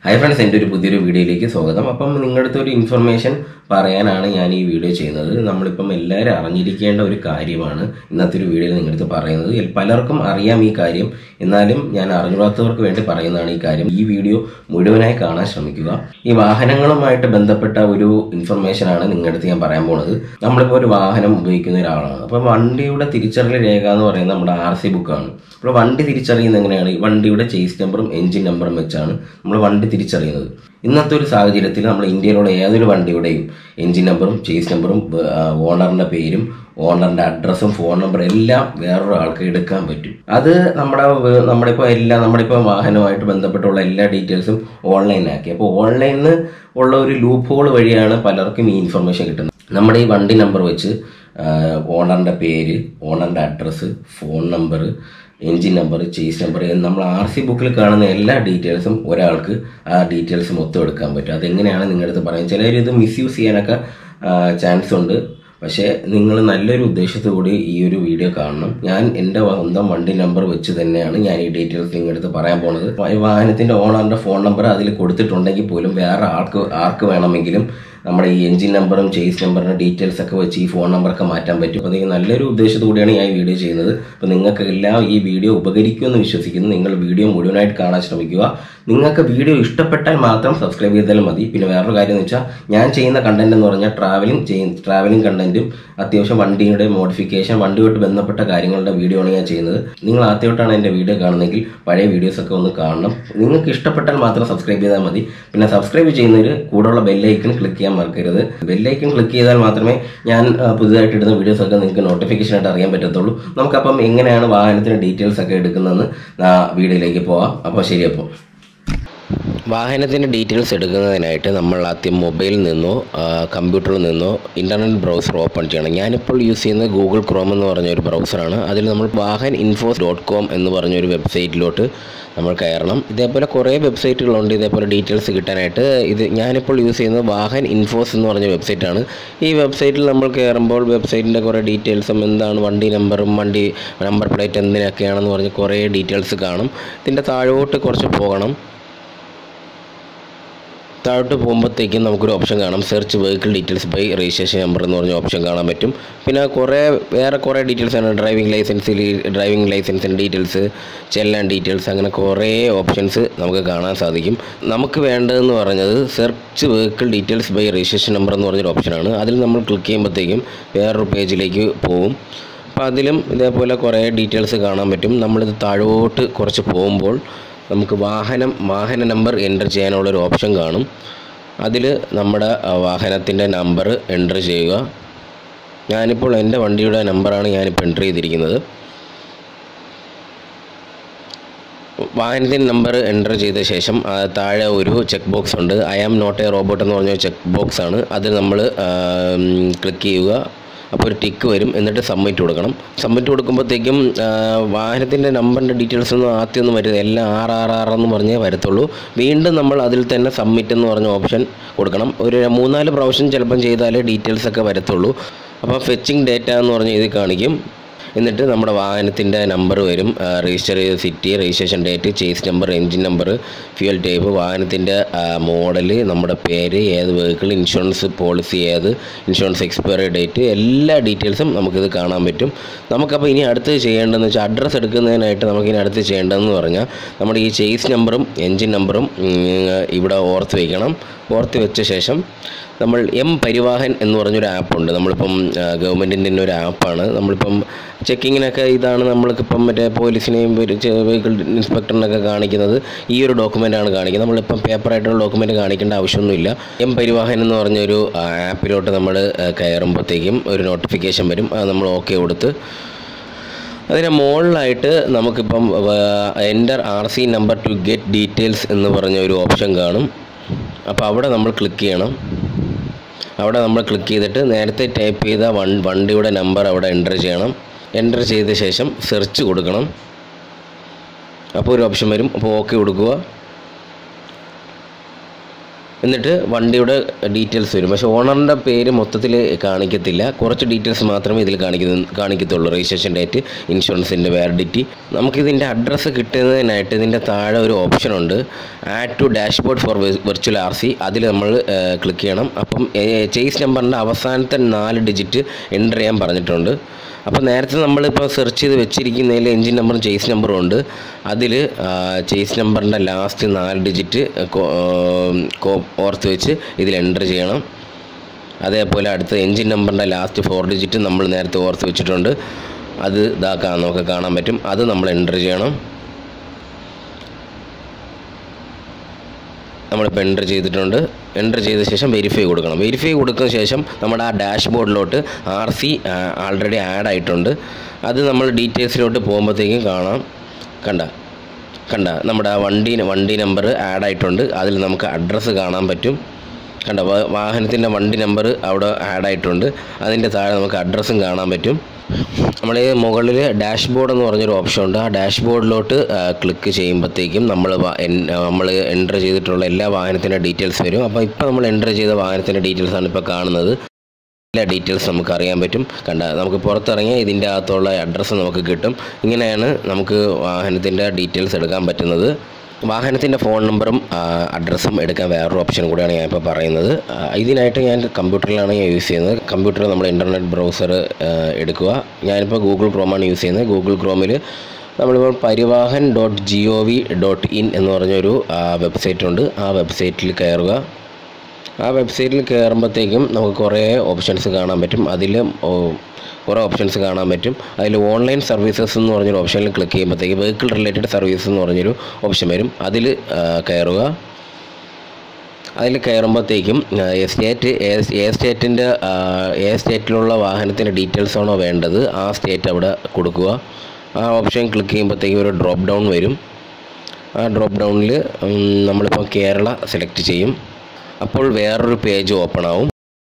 hi friends എൻ്റെ ഒരു പുതിയൊരു വീഡിയോയിലേക്ക് സ്വാഗതം അപ്പം നിങ്ങളുടെ അടുത്ത് ഒരു ഇൻഫർമേഷൻ പറയാനാണ് ഞാൻ ഈ വീഡിയോ ചെയ്യുന്നത് നമ്മളിപ്പം എല്ലാവരും അറിഞ്ഞിരിക്കേണ്ട ഒരു കാര്യമാണ് ഇന്നത്തെ ഒരു വീഡിയോയിൽ നിങ്ങളുടെ അടുത്ത് പറയുന്നത് എൽ- പലർക്കും അറിയാം ഈ കാര്യം എന്നാലും ഞാൻ അറിഞ്ഞാത്തവർക്ക് വേണ്ടി പറയുന്നതാണ് ഈ കാര്യം ഈ വീഡിയോ മുഴുവനായി കാണാൻ ശ്രമിക്കുക ഈ വാഹനങ്ങളുമായിട്ട് ബന്ധപ്പെട്ട ഒരു ഇൻഫർമേഷനാണ് നിങ്ങളുടെ അടുത്ത് ഞാൻ പറയാൻ പോകുന്നത് നമ്മളിപ്പോൾ ഒരു വാഹനം ഉപയോഗിക്കുന്ന ഒരാളാണ് അപ്പോൾ വണ്ടിയുടെ തിരിച്ചറിയൽ രേഖ എന്ന് പറയുന്നത് നമ്മുടെ ആർ സി ബുക്കാണ് അപ്പോൾ വണ്ടി തിരിച്ചറിയുന്നത് എങ്ങനെയാണ് ഈ വണ്ടിയുടെ ചേസ് നമ്പറും എഞ്ചിൻ നമ്പറും വെച്ചാണ് നമ്മൾ വണ്ടി തിരിച്ചറിയുന്നത് ഇന്നത്തെ ഒരു സാഹചര്യത്തിൽ നമ്മൾ ഇന്ത്യയിലുള്ള ഏതൊരു വണ്ടിയുടെയും എഞ്ചിൻ നമ്പറും ചേസ് നമ്പറും ഓണറിന്റെ പേരും ഓണറിന്റെ അഡ്രസ്സും ഫോൺ നമ്പറും എല്ലാം വേറൊരു ആൾക്ക് എടുക്കാൻ പറ്റും അത് നമ്മുടെ വ- നമ്മുടെ ഇപ്പോൾ എല്ലാ നമ്മുടെ ഇപ്പോൾ വാഹനവുമായിട്ട് ബന്ധപ്പെട്ടുള്ള എല്ലാ ഡീറ്റെയിൽസും ഓൺലൈനാക്കി അപ്പോൾ ഓൺലൈനിൽ ഉള്ള ഒരു ലൂപ്പ് ഹോൾ വഴിയാണ് പലർക്കും ഈ ഇൻഫർമേഷൻ കിട്ടുന്നത് നമ്മുടെ ഈ വണ്ടി നമ്പർ വെച്ച് ഓണറിന്റെ പേര് ഓണറിന്റെ address phone number engine number chassis number നമ്മൾ ആർ സി ബുക്കിൽ കാണുന്ന എല്ലാ ഡീറ്റെയിൽസും ഒരാൾക്ക് ആ ഡീറ്റെയിൽസ് മൊത്തം എടുക്കാൻ പറ്റും അതെങ്ങനെയാണ് നിങ്ങളുടെ അടുത്ത് പറയുന്നത് ചിലർ ഇത് മിസ്യൂസ് ചെയ്യാനൊക്കെ ചാൻസ് ഉണ്ട് പക്ഷേ നിങ്ങൾ നല്ലൊരു ഉദ്ദേശത്തോടെ ഈ ഒരു വീഡിയോ കാണണം ഞാൻ എൻ്റെ സ്വന്തം വണ്ടി നമ്പർ വെച്ച് തന്നെയാണ് ഞാൻ ഈ ഡീറ്റെയിൽസ് നിങ്ങളുടെ അടുത്ത് പറയാൻ പോണത് ഈ വാഹനത്തിൻ്റെ ഓണറിൻ്റെ ഫോൺ നമ്പർ അതിൽ കൊടുത്തിട്ടുണ്ടെങ്കിൽ പോലും വേറെ ആൾക്ക് ആർക്ക് വേണമെങ്കിലും നമ്മുടെ ഈ എഞ്ചിൻ നമ്പറും ചേസ് നമ്പറിൻ്റെ ഡീറ്റെയിൽസ് ഒക്കെ വെച്ച് ഈ ഫോൺ നമ്പറൊക്കെ മാറ്റാൻ പറ്റും അപ്പോൾ അത് നല്ലൊരു ഉദ്ദേശത്തോടെയാണ് ഞാൻ ഈ വീഡിയോ ചെയ്യുന്നത് അപ്പോൾ നിങ്ങൾക്ക് എല്ലാം ഈ വീഡിയോ ഉപകരിക്കുമെന്ന് വിശ്വസിക്കുന്നു നിങ്ങൾ വീഡിയോ മുഴുവനായിട്ട് കാണാൻ ശ്രമിക്കുക നിങ്ങൾക്ക് വീഡിയോ ഇഷ്ടപ്പെട്ടാൽ മാത്രം സബ്സ്ക്രൈബ് ചെയ്താലും മതി പിന്നെ വേറൊരു കാര്യം എന്ന് വെച്ചാൽ ഞാൻ ചെയ്യുന്ന കണ്ടന്റ് എന്ന് പറഞ്ഞാൽ ട്രാവലിംഗ് ചെയ് ട്രാവലിംഗ് കണ്ടന്റും അത്യാവശ്യം വണ്ടിയുടെ മോഡിഫിക്കേഷൻ വണ്ടിയുമായിട്ട് ബന്ധപ്പെട്ട കാര്യങ്ങളുടെ വീഡിയോ ആണ് ഞാൻ ചെയ്യുന്നത് നിങ്ങൾ ആദ്യമായിട്ടാണ് എൻ്റെ വീഡിയോ കാണുന്നതെങ്കിൽ പഴയ വീഡിയോസ് ഒക്കെ ഒന്ന് കാണണം നിങ്ങൾക്ക് ഇഷ്ടപ്പെട്ടാൽ മാത്രം സബ്സ്ക്രൈബ് ചെയ്താൽ മതി പിന്നെ സബ്സ്ക്രൈബ് ചെയ്യുന്നവർ കൂടെയുള്ള ബെല്ലൈക്കൺ ക്ലിക്ക് ചെയ്യാൻ മറക്കരുത് ബെല്ലൈക്കൺ ക്ലിക്ക് ചെയ്താൽ മാത്രമേ ഞാൻ ആ, പുതുതായിട്ട് ഇടുന്ന വീഡിയോസ് ഒക്കെ നിങ്ങൾക്ക് നോട്ടിഫിക്കേഷൻ ആയിട്ട് അറിയാൻ പറ്റത്തുള്ളൂ നമുക്കപ്പം എങ്ങനെയാണ് വാഹനത്തിന് ഡീറ്റെയിൽസ് ഒക്കെ എടുക്കുന്നതെന്ന് ആ വീഡിയോയിലേക്ക് പോവാം അപ്പോൾ ശരി അപ്പോൾ വാഹനത്തിൻ്റെ ഡീറ്റെയിൽസ് എടുക്കുന്നതിനായിട്ട് നമ്മൾ ആദ്യം മൊബൈലിൽ നിന്നോ ആ, കമ്പ്യൂട്ടറിൽ നിന്നോ ഇൻ്റർനെറ്റ് ബ്രൗസർ ഓപ്പൺ ചെയ്യണം ഞാനിപ്പോൾ യൂസ് ചെയ്യുന്നത് ഗൂഗിൾ ക്രോം എന്ന് പറഞ്ഞ ഒരു ബ്രൗസറാണ് അതിൽ നമ്മൾ വാഹൻ ഇൻഫോസ് ഡോട്ട് കോം എന്ന് പറഞ്ഞൊരു വെബ്സൈറ്റിലോട്ട് നമ്മൾ കയറണം ഇതേപോലെ കുറേ വെബ്സൈറ്റുകളുണ്ട് ഇതേപോലെ ഡീറ്റെയിൽസ് കിട്ടാനായിട്ട് ഇത് ഞാനിപ്പോൾ യൂസ് ചെയ്യുന്നത് വാഹൻ ഇൻഫോസ് എന്ന് പറഞ്ഞ വെബ്സൈറ്റാണ് ഈ വെബ്സൈറ്റിൽ നമ്മൾ കയറുമ്പോൾ വെബ്സൈറ്റിൻ്റെ കുറേ ഡീറ്റെയിൽസും എന്താണ് വണ്ടി നമ്പറും വണ്ടി നമ്പർ പ്ലേറ്റ് എന്തിനൊക്കെയാണെന്ന് പറഞ്ഞ് കുറേ ഡീറ്റെയിൽസ് കാണും ഇതിൻ്റെ താഴോട്ട് കുറച്ച് പോകണം താഴോട്ട് പോകുമ്പോഴത്തേക്കും നമുക്കൊരു ഓപ്ഷൻ കാണാം search vehicle details by registration number എന്ന് പറഞ്ഞ ഓപ്ഷൻ കാണാൻ പറ്റും പിന്നെ കുറേ വേറെ കുറേ ഡീറ്റെയിൽസ് ആണ് ഡ്രൈവിംഗ് ലൈസൻസിൽ ഡ്രൈവിംഗ് ലൈസൻസിൻ്റെ ഡീറ്റെയിൽസ് ചെല്ലാൻ ഡീറ്റെയിൽസ് അങ്ങനെ കുറേ ഓപ്ഷൻസ് നമുക്ക് കാണാൻ സാധിക്കും നമുക്ക് വേണ്ടതെന്ന് പറഞ്ഞത് search vehicle details by registration number എന്ന് പറഞ്ഞൊരു ഓപ്ഷനാണ് അതിൽ നമ്മൾ ക്ലിക്ക് ചെയ്യുമ്പോഴത്തേക്കും വേറൊരു പേജിലേക്ക് പോകും അപ്പോൾ അതിലും ഇതേപോലെ കുറേ ഡീറ്റെയിൽസ് കാണാൻ പറ്റും നമ്മളിത് താഴോട്ട് കുറച്ച് പോകുമ്പോൾ നമുക്ക് വാഹനം വാഹന നമ്പർ എൻ്റർ ചെയ്യാനുള്ളൊരു ഓപ്ഷൻ കാണും അതിൽ നമ്മുടെ വാഹനത്തിൻ്റെ നമ്പർ എൻ്റർ ചെയ്യുക ഞാനിപ്പോൾ എൻ്റെ വണ്ടിയുടെ നമ്പറാണ് ഞാനിപ്പോൾ എൻ്റർ ചെയ്തിരിക്കുന്നത് വാഹനത്തിൻ്റെ നമ്പർ എൻ്റർ ചെയ്ത ശേഷം ആ, താഴെ ഒരു ചെക്ക് ബോക്സ് ഉണ്ട് I am not a robot എന്ന് പറഞ്ഞ ചെക്ക് ബോക്സ് ആണ് അത് നമ്മൾ ക്ലിക്ക് ചെയ്യുക അപ്പോൾ ഒരു ടിക്ക് വരും എന്നിട്ട് സബ്മിറ്റ് കൊടുക്കണം സബ്മിറ്റ് കൊടുക്കുമ്പോഴത്തേക്കും വാഹനത്തിൻ്റെ നമ്പറിൻ്റെ ഡീറ്റെയിൽസ് ഒന്നും ആദ്യമൊന്നും വരില്ല എല്ലാം ആറ് ആറ് ആറ് എന്ന് പറഞ്ഞേ വരത്തുള്ളൂ വീണ്ടും നമ്മൾ അതിൽ തന്നെ സബ്മിറ്റ് എന്ന് പറഞ്ഞ ഓപ്ഷൻ കൊടുക്കണം ഒരു മൂന്നാല് പ്രാവശ്യം ചിലപ്പം ചെയ്താലേ ഡീറ്റെയിൽസ് ഒക്കെ വരത്തുള്ളൂ അപ്പോൾ ഫെച്ചിങ് ഡേറ്റ എന്ന് പറഞ്ഞ് ഇത് കാണിക്കും എന്നിട്ട് നമ്മുടെ വാഹനത്തിൻ്റെ നമ്പർ വരും രജിസ്റ്റർ ചെയ്ത city registration date chassis number engine number fuel type വാഹനത്തിൻ്റെ മോഡല് നമ്മുടെ പേര് ഏത് വെഹിക്കിൾ ഇൻഷുറൻസ് പോളിസി ഏത് ഇൻഷുറൻസ് എക്സ്പയറി ഡേറ്റ് എല്ലാ ഡീറ്റെയിൽസും നമുക്കിത് കാണാൻ പറ്റും നമുക്കപ്പോൾ ഇനി അടുത്ത് ചെയ്യേണ്ടതെന്ന് വെച്ചാൽ അഡ്രസ്സ് എടുക്കുന്നതിനായിട്ട് നമുക്കിനി അടുത്ത് ചെയ്യേണ്ടതെന്ന് പറഞ്ഞാൽ നമ്മുടെ ഈ ചേസ് നമ്പറും എൻജിൻ നമ്പറും ഉം, ഇവിടെ ഓർത്ത് വയ്ക്കണം ഓർത്ത് വെച്ച ശേഷം നമ്മൾ എം പരിവാഹൻ എന്ന് പറഞ്ഞൊരു ആപ്പുണ്ട് നമ്മളിപ്പം ഗവൺമെൻറ്റിൻ്റെ തന്നെ ഒരു ആപ്പാണ് നമ്മളിപ്പം ചെക്കിങ്ങിനൊക്കെ ഇതാണ് നമ്മൾക്കിപ്പം മറ്റേ പോലീസിനെയും വെഹിക്കിൾ ഇൻസ്പെക്ടറിനൊക്കെ കാണിക്കുന്നത് ഈ ഒരു ഡോക്യുമെൻ്റാണ് കാണിക്കുന്നത് നമ്മളിപ്പം പേപ്പറായിട്ടുള്ള ഡോക്യുമെൻ്റ് കാണിക്കേണ്ട ആവശ്യമൊന്നുമില്ല എം പരിവാഹൻ എന്ന് പറഞ്ഞൊരു ആപ്പിലോട്ട് നമ്മൾ കയറുമ്പോഴത്തേക്കും ഒരു നോട്ടിഫിക്കേഷൻ വരും അത് നമ്മൾ ഓക്കെ കൊടുത്ത് അതിന് മുകളിലായിട്ട് നമുക്കിപ്പം enter R C number to get details എന്ന് പറഞ്ഞ ഒരു ഓപ്ഷൻ കാണും അപ്പോൾ അവിടെ നമ്മൾ ക്ലിക്ക് ചെയ്യണം അവിടെ നമ്മൾ ക്ലിക്ക് ചെയ്തിട്ട് നേരത്തെ ടൈപ്പ് ചെയ്ത വൺ വണ്ടിയുടെ നമ്പർ അവിടെ എൻ്റർ ചെയ്യണം എൻ്റർ ചെയ്ത ശേഷം സെർച്ച് കൊടുക്കണം അപ്പോൾ ഒരു ഓപ്ഷൻ വരും അപ്പോൾ ഓക്കെ കൊടുക്കുക എന്നിട്ട് വണ്ടിയുടെ ഡീറ്റെയിൽസ് വരും പക്ഷേ ഓണറിൻ്റെ പേര് മൊത്തത്തിൽ കാണിക്കത്തില്ല കുറച്ച് ഡീറ്റെയിൽസ് മാത്രമേ ഇതിൽ കാണിക്കുന്ന കാണിക്കത്തുള്ളൂ രജിസ്ട്രേഷൻ ഡേറ്റ് ഇൻഷുറൻസിൻ്റെ വാലിഡിറ്റി നമുക്കിതിൻ്റെ അഡ്രസ്സ് കിട്ടുന്നതിനായിട്ട് ഇതിൻ്റെ താഴെ ഒരു ഓപ്ഷൻ ഉണ്ട് add to dashboard for virtual R C അതിൽ നമ്മൾ ക്ലിക്ക് ചെയ്യണം അപ്പം ചേസ് നമ്പറിൻ്റെ അവസാനത്തെ നാല് ഡിജിറ്റ് എൻ്റർ ചെയ്യാൻ പറഞ്ഞിട്ടുണ്ട് അപ്പോൾ നേരത്തെ നമ്മളിപ്പോൾ സെർച്ച് ചെയ്ത് വെച്ചിരിക്കുന്നതിൽ എൻജിൻ നമ്പറും ചേസ് നമ്പറും ഉണ്ട് അതിൽ ചേസ് നമ്പറിൻ്റെ ലാസ്റ്റ് നാല് ഡിജിറ്റ് ഓർത്ത് വെച്ച് ഇതിൽ എൻ്റർ ചെയ്യണം അതേപോലെ അടുത്ത എൻജിൻ നമ്പറിൻ്റെ ലാസ്റ്റ് ഫോർ ഡിജിറ്റ് നമ്മൾ നേരത്തെ ഓർത്ത് വെച്ചിട്ടുണ്ട് അത് ഇതാക്കാൻ നമുക്ക് കാണാൻ പറ്റും അത് നമ്മൾ എൻ്റർ ചെയ്യണം നമ്മളിപ്പോൾ എൻ്റർ ചെയ്തിട്ടുണ്ട് എൻ്റർ ചെയ്ത ശേഷം വെരിഫൈ കൊടുക്കണം വെരിഫൈ കൊടുക്കുന്ന ശേഷം നമ്മുടെ ആ ഡാഷ്ബോർഡിലോട്ട് ആർ സി ആൾറെഡി ആഡ് ആയിട്ടുണ്ട് അത് നമ്മൾ ഡീറ്റെയിൽസിലോട്ട് പോകുമ്പോഴത്തേക്കും കാണാം കണ്ട കണ്ട നമ്മുടെ ആ വണ്ടി വണ്ടി നമ്പർ ആഡ് ആയിട്ടുണ്ട് അതിൽ നമുക്ക് അഡ്രസ്സ് കാണാൻ പറ്റും കണ്ട വാഹനത്തിൻ്റെ വണ്ടി നമ്പർ അവിടെ ആഡ് ആയിട്ടുണ്ട് അതിൻ്റെ താഴെ നമുക്ക് അഡ്രസ്സും കാണാൻ പറ്റും നമ്മൾ ഈ മുകളിൽ ഡാഷ്ബോർഡ് എന്ന് പറഞ്ഞൊരു ഓപ്ഷൻ ഉണ്ട് ആ ഡാഷ്ബോർഡിലോട്ട് ക്ലിക്ക് ചെയ്യുമ്പോഴത്തേക്കും നമ്മൾ നമ്മൾ എൻ്റർ ചെയ്തിട്ടുള്ള എല്ലാ വാഹനത്തിൻ്റെ ഡീറ്റെയിൽസ് വരും അപ്പോൾ ഇപ്പോൾ നമ്മൾ എൻ്റർ ചെയ്ത വാഹനത്തിൻ്റെ ഡീറ്റെയിൽസ് ആണ് ഇപ്പോൾ കാണുന്നത് എല്ലാ ഡീറ്റെയിൽസ് നമുക്ക് അറിയാൻ പറ്റും കണ്ട നമുക്ക് പുറത്തിറങ്ങിയ ഇതിൻ്റെ അകത്തുള്ള അഡ്രസ്സ് നമുക്ക് കിട്ടും ഇങ്ങനെയാണ് നമുക്ക് വാഹനത്തിൻ്റെ ഡീറ്റെയിൽസ് എടുക്കാൻ പറ്റുന്നത് വാഹനത്തിൻ്റെ ഫോൺ നമ്പറും അഡ്രസ്സും എടുക്കാൻ വേറൊരു ഓപ്ഷൻ കൂടിയാണ് ഞാൻ ഇപ്പോൾ പറയുന്നത് ആ, ഇതിനായിട്ട് ഞാൻ കമ്പ്യൂട്ടറിലാണ് ഞാൻ യൂസ് ചെയ്യുന്നത് കമ്പ്യൂട്ടറിൽ നമ്മൾ ഇൻ്റർനെറ്റ് ബ്രൗസർ എടുക്കുക ഞാനിപ്പോൾ ഗൂഗിൾ ക്രോമാണ് യൂസ് ചെയ്യുന്നത് ഗൂഗിൾ ക്രോമിൽ നമ്മളിപ്പോൾ Parivahan dot G O V dot in എന്ന് പറഞ്ഞൊരു വെബ്സൈറ്റ് ഉണ്ട് ആ വെബ്സൈറ്റിൽ കയറുക ആ വെബ്സൈറ്റിൽ കയറുമ്പോഴത്തേക്കും നമുക്ക് കുറേ ഓപ്ഷൻസ് കാണാൻ പറ്റും അതിൽ കുറേ ഓപ്ഷൻസ് കാണാൻ പറ്റും അതിൽ ഓൺലൈൻ സർവീസസ് എന്ന് പറഞ്ഞൊരു ഓപ്ഷനിൽ ക്ലിക്ക് ചെയ്യുമ്പോഴത്തേക്ക് വെഹിക്കിൾ റിലേറ്റഡ് സർവീസ് എന്ന് പറഞ്ഞൊരു ഓപ്ഷൻ വരും അതിൽ കയറുക അതിൽ കയറുമ്പോഴത്തേക്കും സ്റ്റേറ്റ് ഏ സ്റ്റേറ്റിൻ്റെ ഏ സ്റ്റേറ്റിലുള്ള വാഹനത്തിൻ്റെ ഡീറ്റെയിൽസ് ആണോ വേണ്ടത് ആ സ്റ്റേറ്റ് അവിടെ കൊടുക്കുക ആ ഓപ്ഷൻ ക്ലിക്ക് ചെയ്യുമ്പോഴത്തേക്കും ഒരു ഡ്രോപ്പ് ഡൗൺ വരും ആ ഡ്രോപ്പ് ഡൗണിൽ നമ്മളിപ്പോൾ കേരള സെലക്ട് ചെയ്യും അപ്പോൾ വേറൊരു പേജ് ഓപ്പൺ ആവും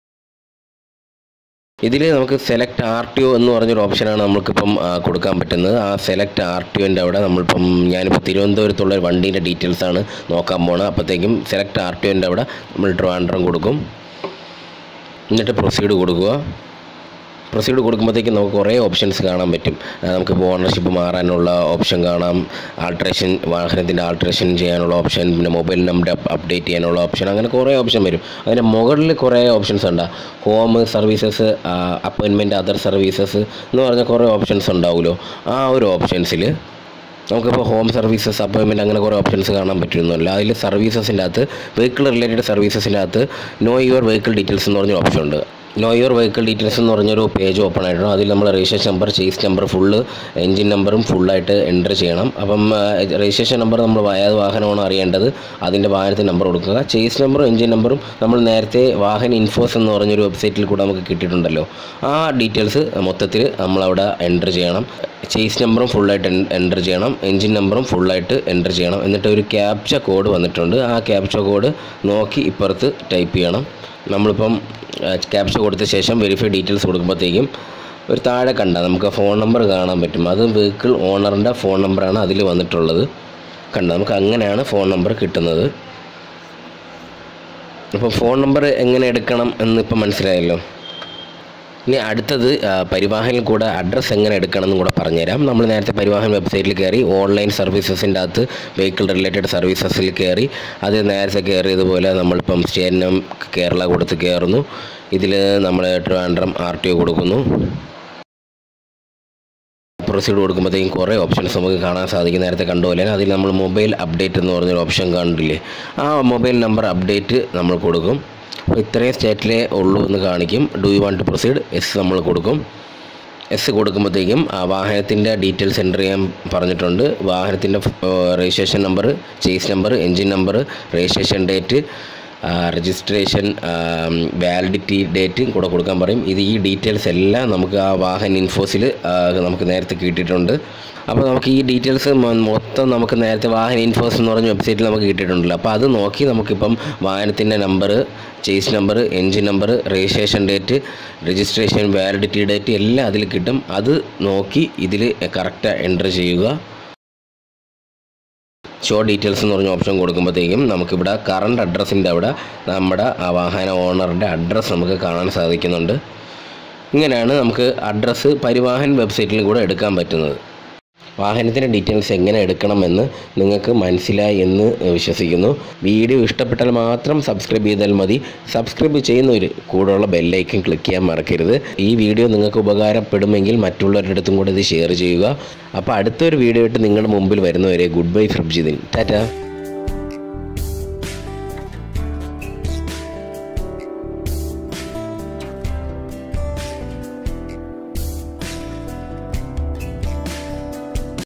ഇതിൽ നമുക്ക് സെലക്ട് ആർ ടി ഒ എന്ന് പറഞ്ഞൊരു ഓപ്ഷനാണ് നമുക്കിപ്പം ആ, കൊടുക്കാൻ പറ്റുന്നത് ആ സെലക്ട് ആർ ടി ഒൻ്റെ അവിടെ നമ്മളിപ്പം ഞാനിപ്പോൾ തിരുവനന്തപുരത്തുള്ള ഒരു വണ്ടീൻ്റെ ഡീറ്റെയിൽസ് ആണ് നോക്കാൻ പോണത് അപ്പോഴത്തേക്കും സെലക്ട് ആർ ടി ഒൻ്റെ അവിടെ നമ്മൾ ട്രിവാൻഡ്രം കൊടുക്കും എന്നിട്ട് പ്രൊസീഡ് കൊടുക്കുക പ്രൊസീഡ് കൊടുക്കുമ്പോഴത്തേക്കും നമുക്ക് കുറേ ഓപ്ഷൻസ് കാണാൻ പറ്റും ആ, നമുക്കിപ്പോൾ ഓണർഷിപ്പ് മാറാനുള്ള ഓപ്ഷൻ കാണാം ആൾട്രേഷൻ വാഹനത്തിൻ്റെ ആൾട്രേഷൻ ചെയ്യാനുള്ള ഓപ്ഷൻ പിന്നെ മൊബൈൽ നമ്പർ അപ്ഡേറ്റ് ചെയ്യാനുള്ള ഓപ്ഷൻ അങ്ങനെ കുറേ ഓപ്ഷൻ വരും അതിൻ്റെ മുകളിൽ കുറേ ഓപ്ഷൻസ് ഉണ്ട് home services appointment other services എന്ന് പറഞ്ഞ കുറേ ഓപ്ഷൻസ് ഉണ്ടാവുമല്ലോ ആ ഒരു ഓപ്ഷൻസിൽ നമുക്കിപ്പോൾ ഹോം സർവീസസ് അപ്പോയിൻമെൻറ്റ് അങ്ങനെ കുറേ ഓപ്ഷൻസ് കാണാൻ പറ്റുന്നില്ല അതിൽ സർവീസസിൻ്റെ അകത്ത് വെഹിക്കിൾ റിലേറ്റഡ് സർവീസസിൻ്റെ അകത്ത് നോ യുവർ വെഹിക്കിൾ ഡീറ്റെയിൽസ് എന്ന് പറഞ്ഞൊരു ഓപ്ഷൻ ഉണ്ട് നോ യുവർ വെഹിക്കിൾ ഡീറ്റെയിൽസ് എന്ന് പറഞ്ഞൊരു പേജ് ഓപ്പൺ ആയിട്ടുണ്ട് അതിൽ നമ്മൾ registration number chassis number full engine നമ്പറും ഫുള്ളായിട്ട് എൻ്റർ ചെയ്യണം അപ്പം രജിസ്ട്രേഷൻ നമ്പർ നമ്മൾ ഏത് വാഹനമാണോ അറിയേണ്ടത് അതിൻ്റെ വാഹനത്തിൻ്റെ നമ്പർ കൊടുക്കുക ചേസ് നമ്പറും എൻജിൻ നമ്പറും നമ്മൾ നേരത്തെ വാഹന ഇൻഫോസ് എന്ന് പറഞ്ഞൊരു വെബ്സൈറ്റിൽ കൂടെ നമുക്ക് കിട്ടിയിട്ടുണ്ടല്ലോ ആ ഡീറ്റെയിൽസ് മൊത്തത്തിൽ നമ്മളവിടെ എൻ്റർ ചെയ്യണം ചേസ് നമ്പറും ഫുള്ളായിട്ട് എൻ്റർ ചെയ്യണം എൻജിൻ നമ്പറും ഫുള്ളായിട്ട് എൻ്റർ ചെയ്യണം എന്നിട്ട് ഒരു ക്യാപ്ച കോഡ് വന്നിട്ടുണ്ട് ആ ക്യാപ്ച കോഡ് നോക്കി ഇപ്പുറത്ത് ടൈപ്പ് ചെയ്യണം നമ്മളിപ്പം ക്യാപ്ച കൊടുത്ത ശേഷം വെരിഫൈ ഡീറ്റെയിൽസ് കൊടുക്കുമ്പോഴത്തേക്കും ഒരു താഴെ കണ്ട നമുക്ക് ഫോൺ നമ്പർ കാണാൻ പറ്റും അത് വെഹിക്കിൾ ഓണറിൻ്റെ ഫോൺ നമ്പറാണ് അതിൽ വന്നിട്ടുള്ളത് കണ്ട നമുക്ക് അങ്ങനെയാണ് ഫോൺ നമ്പർ കിട്ടുന്നത് അപ്പോൾ ഫോൺ നമ്പർ എങ്ങനെ എടുക്കണം എന്നിപ്പോൾ മനസ്സിലായല്ലോ ഇനി അടുത്തത് ആ, പരിവാഹനിൽ കൂടെ അഡ്രസ്സ് എങ്ങനെ എടുക്കണം എന്നും കൂടെ പറഞ്ഞുതരാം നമ്മൾ നേരത്തെ പരിവാഹൻ വെബ്സൈറ്റിൽ കയറി ഓൺലൈൻ സർവീസസിൻ്റെ അകത്ത് വെഹിക്കിൾ റിലേറ്റഡ് സർവീസസിൽ കയറി അത് നേരത്തെ കയറിയതുപോലെ നമ്മളിപ്പം സ്റ്റേനം കേരള കൊടുത്ത് കയറുന്നു ഇതിൽ നമ്മൾ ട്രിവാൻഡ്രം ആർ ടി ഒ കൊടുക്കുന്നു പ്രൊസീഡ് കൊടുക്കുമ്പോഴത്തേക്കും കുറേ ഓപ്ഷൻസ് നമുക്ക് കാണാൻ സാധിക്കും നേരത്തെ കണ്ടുപോലെ അതിൽ നമ്മൾ മൊബൈൽ അപ്ഡേറ്റ് എന്ന് പറഞ്ഞൊരു ഓപ്ഷൻ കണ്ടില്ലേ ആ മൊബൈൽ നമ്പർ അപ്ഡേറ്റ് നമ്മൾ കൊടുക്കും അപ്പോൾ ഇത്രയും സ്റ്റേറ്റിലേ ഉള്ളൂ എന്ന് കാണിക്കും do you want to proceed yes നമ്മൾ കൊടുക്കും എസ് കൊടുക്കുമ്പോഴത്തേക്കും ആ വാഹനത്തിൻ്റെ ഡീറ്റെയിൽസ് എൻ്റർ ചെയ്യാൻ പറഞ്ഞിട്ടുണ്ട് വാഹനത്തിൻ്റെ registration number chassis number engine number registration date registration validity ഡേറ്റും കൂടെ കൊടുക്കാൻ പറയും ഇത് ഈ ഡീറ്റെയിൽസ് എല്ലാം നമുക്ക് ആ വാഹൻ ഇൻഫോസിൽ നമുക്ക് നേരത്തെ കിട്ടിയിട്ടുണ്ട് അപ്പോൾ നമുക്ക് ഈ ഡീറ്റെയിൽസ് മൊത്തം നമുക്ക് നേരത്തെ വാഹൻ ഇൻഫോസ് എന്ന് പറഞ്ഞ വെബ്സൈറ്റിൽ നമുക്ക് കിട്ടിയിട്ടുണ്ടല്ലോ അപ്പോൾ അത് നോക്കി നമുക്കിപ്പം വാഹനത്തിൻ്റെ number chassis number engine number registration date registration validity date എല്ലാം അതിൽ കിട്ടും അത് നോക്കി ഇതിൽ കറക്റ്റ് എൻ്റർ ചെയ്യുക ഷോ ഡീറ്റെയിൽസ് എന്ന് പറഞ്ഞ ഓപ്ഷൻ കൊടുക്കുമ്പോഴത്തേക്കും നമുക്കിവിടെ കറണ്ട് അഡ്രസ്സിൻ്റെ അവിടെ നമ്മുടെ ആ വാഹന ഓണറിൻ്റെ അഡ്രസ്സ് നമുക്ക് കാണാൻ സാധിക്കുന്നുണ്ട് ഇങ്ങനെയാണ് നമുക്ക് അഡ്രസ്സ് പരിവാഹൻ വെബ്സൈറ്റിൽ കൂടെ എടുക്കാൻ പറ്റുന്നത് വാഹനത്തിൻ്റെ ഡീറ്റെയിൽസ് എങ്ങനെ എടുക്കണമെന്ന് നിങ്ങൾക്ക് മനസ്സിലായി എന്ന് വിശ്വസിക്കുന്നു വീഡിയോ ഇഷ്ടപ്പെട്ടാൽ മാത്രം സബ്സ്ക്രൈബ് ചെയ്താൽ മതി സബ്സ്ക്രൈബ് ചെയ്യുന്നവർ കൂടെയുള്ള ബെല്ലൈക്കൻ ക്ലിക്ക് ചെയ്യാൻ മറക്കരുത് ഈ വീഡിയോ നിങ്ങൾക്ക് ഉപകാരപ്പെടുമെങ്കിൽ മറ്റുള്ളവരുടെ അടുത്തും കൂടെ ഇത് ഷെയർ ചെയ്യുക അപ്പോൾ അടുത്തൊരു വീഡിയോ ആയിട്ട് നിങ്ങളുടെ മുമ്പിൽ വരുന്നവരെ ഗുഡ് ബൈ ഫ്രിബ്ജിദിൻ ടാറ്റ